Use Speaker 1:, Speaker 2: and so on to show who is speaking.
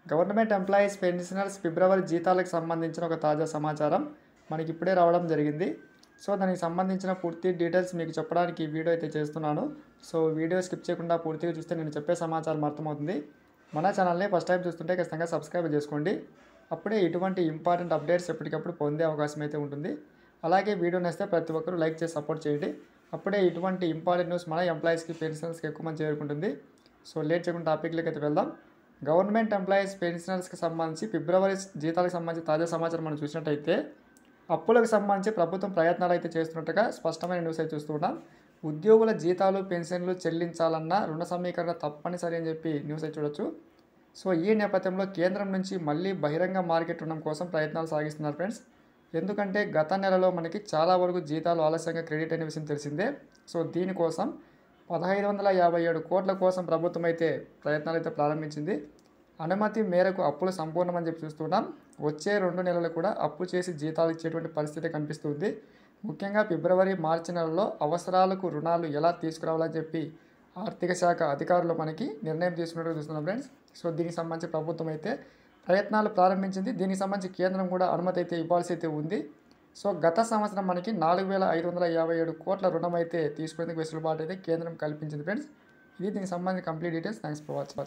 Speaker 1: government employees pensioners ఫిబ్రవరి జీతాలకు సంబంధించిన ఒక తాజా సమాచారం మనకి ఇప్పుడే రావడం జరిగింది సో దానికి సంబంధించిన పూర్తి డీటెయిల్స్ మీకు చెప్పడానికి ఈ వీడియో అయితే చేస్తున్నాను సో వీడియో స్కిప్ చేయకుండా పూర్తిగా చూస్తే నేను చెప్పే సమాచారం అర్థమవుతుంది మన ఛానల్ని ఫస్ట్ టైం చూస్తుంటే ఖచ్చితంగా సబ్స్క్రైబ్ చేసుకోండి అప్పుడే ఇటువంటి ఇంపార్టెంట్ అప్డేట్స్ ఎప్పటికప్పుడు పొందే అవకాశం అయితే ఉంటుంది అలాగే వీడియో నేస్తే ప్రతి ఒక్కరూ లైక్ చేసి సపోర్ట్ చేయండి అప్పుడే ఇటువంటి ఇంపార్టెంట్ న్యూస్ మన ఎంప్లాయీస్కి పెన్షన్స్కి ఎక్కువ మంది చేరుకుంటుంది సో లేట్ చేయకుండా టాపిక్లోకి అయితే వెళ్దాం గవర్నమెంట్ ఎంప్లాయీస్ పెన్షనర్స్కి సంబంధించి ఫిబ్రవరి జీతాలకు సంబంధించి తాజా సమాచారం మనం చూసినట్టయితే అప్పులకు సంబంధించి ప్రభుత్వం ప్రయత్నాలు అయితే చేస్తున్నట్టుగా స్పష్టమైన న్యూస్ అయితే చూస్తున్నాం ఉద్యోగుల జీతాలు పెన్షన్లు చెల్లించాలన్న రుణ సమీకరణ తప్పనిసరి అని చెప్పి న్యూస్ అయితే చూడొచ్చు సో ఈ నేపథ్యంలో కేంద్రం నుంచి మళ్ళీ బహిరంగ మార్కెట్ రుణం కోసం ప్రయత్నాలు సాగిస్తున్నారు ఫ్రెండ్స్ ఎందుకంటే గత నెలలో మనకి చాలా వరకు జీతాలు ఆలస్యంగా క్రెడిట్ అయిన విషయం తెలిసిందే సో దీనికోసం పదహైదు వందల యాభై ఏడు కోట్ల కోసం ప్రభుత్వం అయితే ప్రయత్నాలు అయితే ప్రారంభించింది అనుమతి మేరకు అప్పులు సంపూర్ణమని చెప్పి చూస్తున్నాం వచ్చే రెండు నెలలు కూడా అప్పు చేసి జీతాలు ఇచ్చేటువంటి పరిస్థితి కనిపిస్తుంది ముఖ్యంగా ఫిబ్రవరి మార్చి నెలలో అవసరాలకు రుణాలు ఎలా తీసుకురావాలని చెప్పి ఆర్థిక శాఖ అధికారులు మనకి నిర్ణయం తీసుకున్నట్టు చూస్తున్నాం ఫ్రెండ్స్ సో దీనికి సంబంధించి ప్రభుత్వం అయితే ప్రయత్నాలు ప్రారంభించింది దీనికి సంబంధించి కేంద్రం కూడా అనుమతి అయితే ఇవ్వాల్సి అయితే ఉంది సో గత సంవత్సరం మనకి నాలుగు వేల ఐదు వందల యాభై ఏడు కోట్ల రుణం అయితే తీసుకునేందుకు వెసులుబాటు అయితే కేంద్రం కల్పించింది ఫ్రెండ్స్ ఇది దీనికి సంబంధించిన complete details thanks for watching